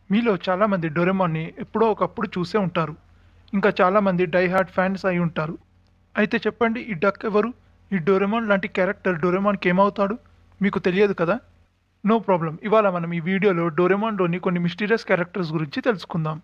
మీలో చాలామంది డోరెమాన్ని ఎప్పుడో ఒకప్పుడు చూసే ఉంటారు ఇంకా చాలామంది డై హార్ట్ ఫ్యాన్స్ అయి ఉంటారు అయితే చెప్పండి ఈ డక్ ఎవరు ఈ డోరెమాన్ లాంటి క్యారెక్టర్ డోరెమాన్కి ఏమవుతాడు మీకు తెలియదు కదా నో ప్రాబ్లం ఇవాళ మనం ఈ వీడియోలో డోరెమాన్లోని కొన్ని మిస్టీరియస్ క్యారెక్టర్స్ గురించి తెలుసుకుందాం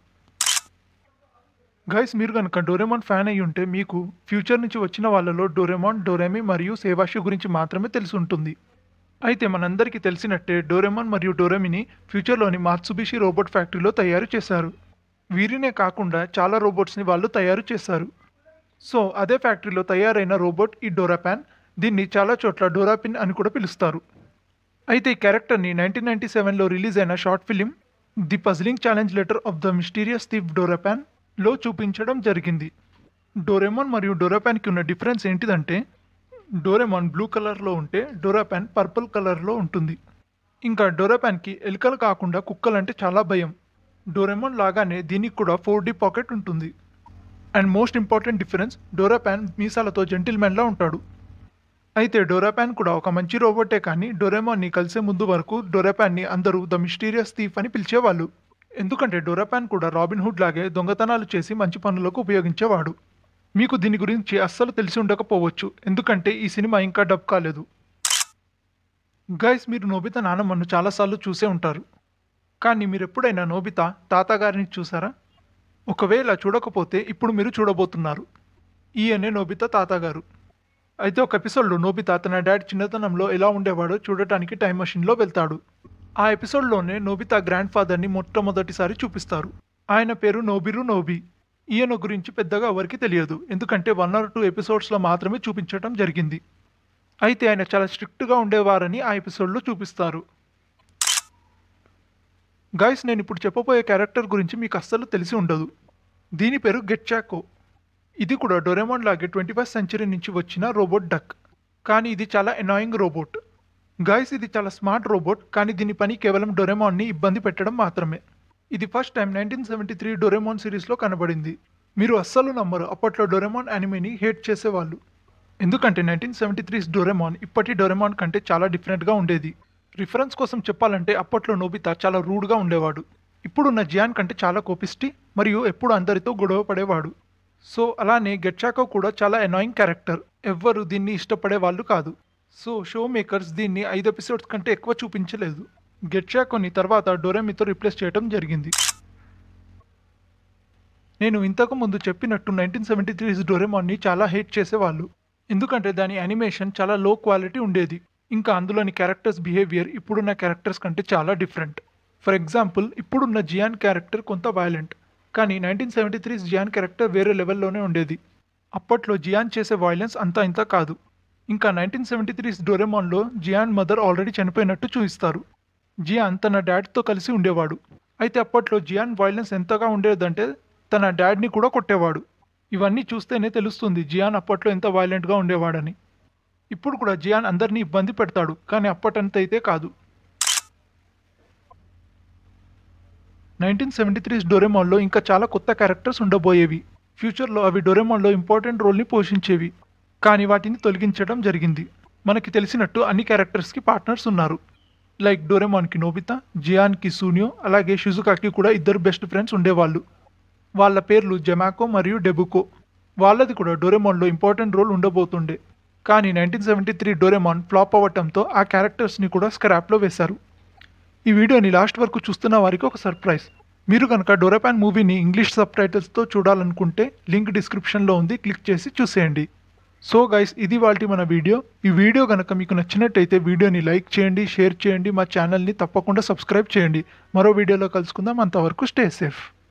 గైస్ మీరు కనుక డోరెమాన్ ఫ్యాన్ అయి ఉంటే మీకు ఫ్యూచర్ నుంచి వచ్చిన వాళ్ళలో డోరెమాన్ డోరెమి మరియు సేవాషి గురించి మాత్రమే తెలిసి ఉంటుంది అయితే మనందరికీ తెలిసినట్టే డోరెమాన్ మరియు డోరెమిని ఫ్యూచర్లోని మాత్సుబిషి రోబోట్ ఫ్యాక్టరీలో తయారు చేశారు వీరినే కాకుండా చాలా రోబోట్స్ని వాళ్ళు తయారు చేశారు సో అదే ఫ్యాక్టరీలో తయారైన రోబోట్ ఈ డోరాపాన్ దీన్ని చాలా చోట్ల డోరాపిన్ అని కూడా పిలుస్తారు అయితే ఈ క్యారెక్టర్ని నైన్టీన్ నైన్టీ సెవెన్లో రిలీజ్ అయిన short film the puzzling challenge letter of the mysterious thief Dorapan లో చూపించడం జరిగింది డోరెమాన్ మరియు డోరాపాన్కి ఉన్న డిఫరెన్స్ ఏంటిదంటే డోరెమాన్ బ్లూ కలర్లో ఉంటే డోరాపాన్ పర్పుల్ కలర్లో ఉంటుంది ఇంకా డోరాపాన్కి ఎలుకలు కాకుండా కుక్కలంటే చాలా భయం డోరెమాన్ లాగానే దీనికి కూడా ఫోర్ డీ పాకెట్ ఉంటుంది and most important difference Dorapan మీసాలతో జెంటిల్మెన్లా ఉంటాడు అయితే డోరాపాన్ కూడా ఒక మంచి రోబోటే కానీ డోరెమాన్ని కలిసే ముందు వరకు డోరాపాన్ని అందరూ ద మిస్టీరియస్ థీఫ్ అని పిలిచేవాళ్ళు ఎందుకంటే డోరాపాన్ కూడా రాబిన్ హుడ్ లాగే దొంగతనాలు చేసి మంచి పనులకు ఉపయోగించేవాడు మీకు దీని గురించి అస్సలు తెలిసి ఉండకపోవచ్చు ఎందుకంటే ఈ సినిమా ఇంకా డబ్ కాలేదు గైస్ మీరు నోబితా నానమ్మను చాలాసార్లు చూసే ఉంటారు కానీ మీరు ఎప్పుడైనా నోబితా తాతగారిని చూసారా ఒకవేళ చూడకపోతే ఇప్పుడు మీరు చూడబోతున్నారు ఈయనే నోబితా తాతగారు అయితే ఒక ఎపిసోడ్లో నోబితా తన డాడ్ చిన్నతనంలో ఎలా ఉండేవాడో చూడటానికి టైం మెషిన్లో వెళ్తాడు ఆ ఎపిసోడ్లోనే నోబితా గ్రాండ్ ఫాదర్ని మొట్టమొదటిసారి చూపిస్తారు ఆయన పేరు నోబిరు నోబి ఈయన గురించి పెద్దగా ఎవరికి తెలియదు ఎందుకంటే వన్ ఆర్ టూ ఎపిసోడ్స్లో మాత్రమే చూపించడం జరిగింది అయితే ఆయన చాలా స్ట్రిక్ట్గా ఉండేవారని ఆ ఎపిసోడ్లో చూపిస్తారు గైస్ నేను ఇప్పుడు చెప్పబోయే క్యారెక్టర్ గురించి మీకు అస్సలు తెలిసి ఉండదు దీని పేరు గెట్చాకో ఇది కూడా డొరెమాన్ లాగే ట్వంటీ ఫస్ట్ సెంచరీ నుంచి వచ్చిన రోబోట్ డక్ కానీ ఇది చాలా ఎనాయింగ్ రోబోట్ గైస్ ఇది చాలా స్మార్ట్ రోబోట్ కానీ దీని పని కేవలం డొరెమాన్ని ఇబ్బంది పెట్టడం మాత్రమే ఇది first time nineteen seventy three Doraemon సిరీస్లో కనబడింది మీరు అస్సలు నమ్మరు అప్పట్లో డొరెమాన్ యానిమేని హేట్ చేసేవాళ్ళు ఎందుకంటే నైన్టీన్ సెవెంటీ త్రీ డొరెమాన్ ఇప్పటి డొరెమాన్ కంటే చాలా డిఫరెంట్గా ఉండేది రిఫరెన్స్ కోసం చెప్పాలంటే అప్పట్లో నోబితా చాలా రూడ్గా ఉండేవాడు ఇప్పుడున్న జియాన్ కంటే చాలా కోపిస్టి మరియు ఎప్పుడు అందరితో గొడవ పడేవాడు సో అలానే గెట్చాకో కూడా చాలా ఎనాయింగ్ క్యారెక్టర్ ఎవ్వరు దీన్ని ఇష్టపడే వాళ్ళు కాదు సో షో మేకర్స్ దీన్ని ఐదు ఎపిసోడ్స్ కంటే ఎక్కువ చూపించలేదు గెట్చాకోని తర్వాత డోరెమితో రిప్లేస్ చేయడం జరిగింది నేను ఇంతకు ముందు చెప్పినట్టు నైన్టీన్ సెవెంటీ త్రీ డోరెమాన్ని చాలా హేట్ చేసేవాళ్ళు ఎందుకంటే దాని యానిమేషన్ చాలా లో క్వాలిటీ ఉండేది ఇంకా అందులోని క్యారెక్టర్స్ బిహేవియర్ ఇప్పుడున్న క్యారెక్టర్స్ కంటే చాలా డిఫరెంట్ ఫర్ ఎగ్జాంపుల్ ఇప్పుడున్న జియాన్ క్యారెక్టర్ కొంత వైలెంట్ కానీ nineteen seventy three Gian character వేరే లెవెల్లోనే ఉండేది అప్పట్లో జియాన్ చేసే వైలెన్స్ అంతా ఇంత కాదు ఇంకా నైన్టీన్ సెవెంటీ త్రీ డోరెమాన్లో జియాన్ మదర్ ఆల్రెడీ చనిపోయినట్టు చూపిస్తారు జియాన్ తన డాడ్తో కలిసి ఉండేవాడు అయితే అప్పట్లో జియాన్ వైలెన్స్ ఎంతగా ఉండేదంటే తన డాడ్ని కూడా కొట్టేవాడు ఇవన్నీ చూస్తేనే తెలుస్తుంది జియాన్ అప్పట్లో ఎంత వైలెంట్గా ఉండేవాడని ఇప్పుడు కూడా జియాన్ అందరినీ ఇబ్బంది పెడతాడు కానీ అప్పటంత అయితే కాదు నైన్టీన్ సెవెంటీ త్రీ డొరెమాన్లో ఇంకా చాలా కొత్త క్యారెక్టర్స్ ఉండబోయేవి ఫ్యూచర్లో అవి డొరెమాన్లో ఇంపార్టెంట్ రోల్ని పోషించేవి కానీ వాటిని తొలగించడం జరిగింది మనకి తెలిసినట్టు అన్ని క్యారెక్టర్స్కి పార్ట్నర్స్ ఉన్నారు లైక్ డొరెమాన్కి నోబితా జియాన్కి సూనియో అలాగే షిజుకాకి కూడా ఇద్దరు బెస్ట్ ఫ్రెండ్స్ ఉండేవాళ్ళు వాళ్ళ పేర్లు జమాకో మరియు డెబుకో వాళ్ళది కూడా డొరెమాన్లో ఇంపార్టెంట్ రోల్ ఉండబోతుండే కానీ nineteen seventy three Doraemon flop అవ్వటంతో ఆ క్యారెక్టర్స్ని కూడా స్క్రాప్లో వేశారు ఈ వీడియోని లాస్ట్ వరకు చూస్తున్న వారికి ఒక సర్ప్రైజ్ మీరు కనుక డొరెపాన్ మూవీని ఇంగ్లీష్ సబ్ టైటిల్స్తో చూడాలనుకుంటే లింక్ డిస్క్రిప్షన్లో ఉంది క్లిక్ చేసి చూసేయండి సో గైస్ ఇది వాళ్ళ మన వీడియో ఈ వీడియో కనుక మీకు నచ్చినట్టయితే వీడియోని లైక్ చేయండి షేర్ చేయండి మా ఛానల్ని తప్పకుండా సబ్స్క్రైబ్ చేయండి మరో వీడియోలో కలుసుకుందాం అంతవరకు స్టే సేఫ్